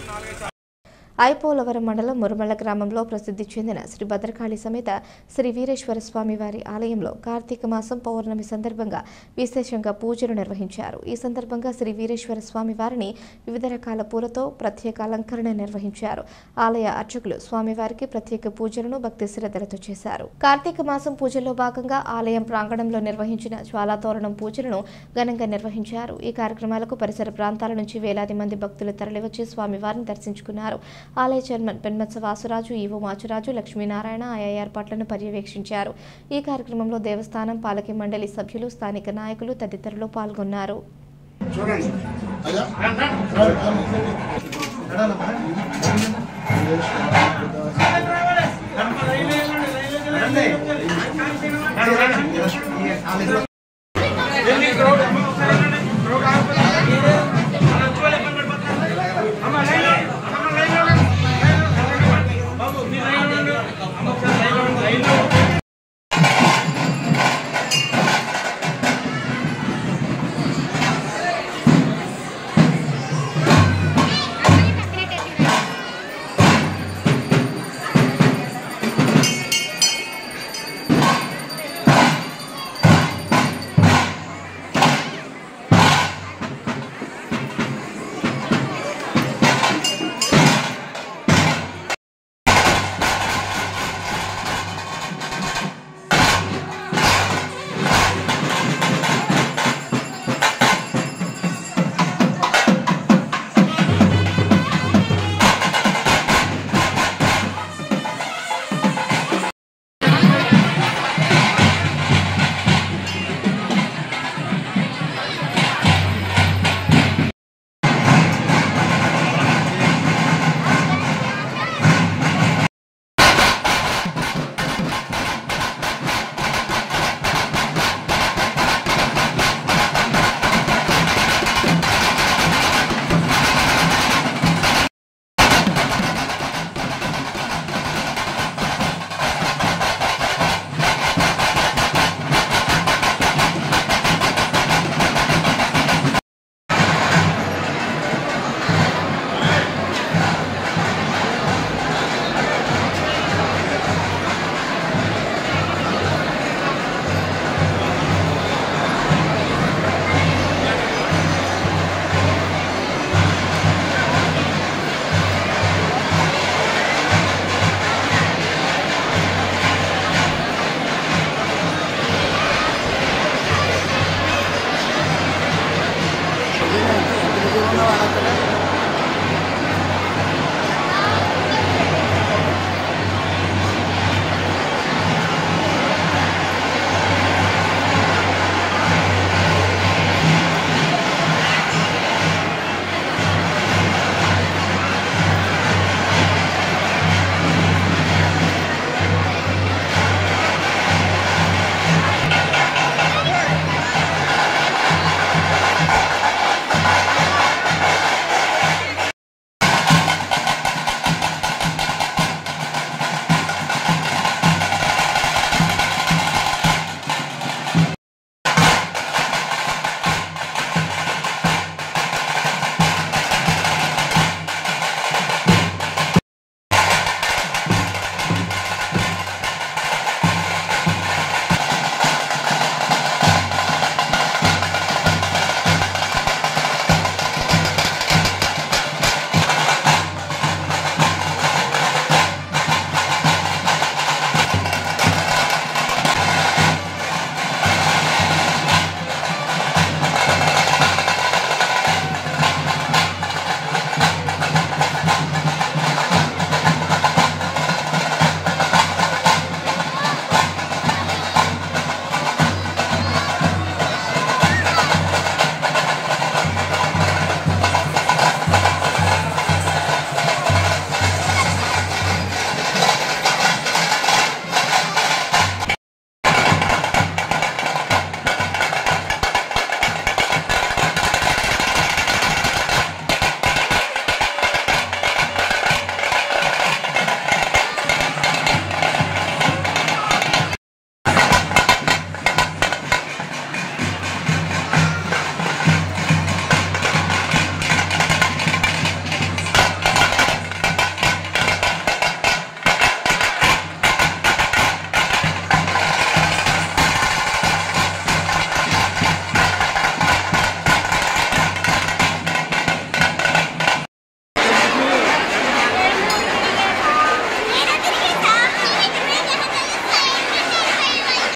ఐపోలవరం మండలం మురుమల్ల గ్రామంలో ప్రసిద్ధి చెందిన శ్రీ భద్రకాళి సమేత శ్రీ వీరేశ్వర స్వామి వారి ఆలయంలో కార్తీక మాసం పౌర్ణమి సందర్భంగా విశేషంగా పూజలు నిర్వహించారు ఈ సందర్భంగా శ్రీ వీరేశ్వర స్వామి వారిని వివిధ రకాల పూలతో ప్రత్యేక అలంకరణ నిర్వహించారు ఆలయ అర్చకులు స్వామివారికి ప్రత్యేక పూజలను భక్తి శ్రద్ధలతో చేశారు కార్తీక మాసం పూజల్లో భాగంగా ఆలయం ప్రాంగణంలో నిర్వహించిన జ్వాలాతోరణం పూజలను ఘనంగా నిర్వహించారు ఈ కార్యక్రమాలకు పరిసర ప్రాంతాల నుంచి వేలాది మంది భక్తులు తరలివచ్చి స్వామివారిని దర్శించుకున్నారు ఆలయ చైర్మన్ పెన్మత్స వాసురాజు ఈవో మాచురాజు లక్ష్మీనారాయణ ఆయా ఏర్పాట్లను పర్యవేక్షించారు ఈ కార్యక్రమంలో దేవస్థానం పాలక మండలి సభ్యులు స్థానిక నాయకులు తదితరులు పాల్గొన్నారు రండి. రండి, రండి.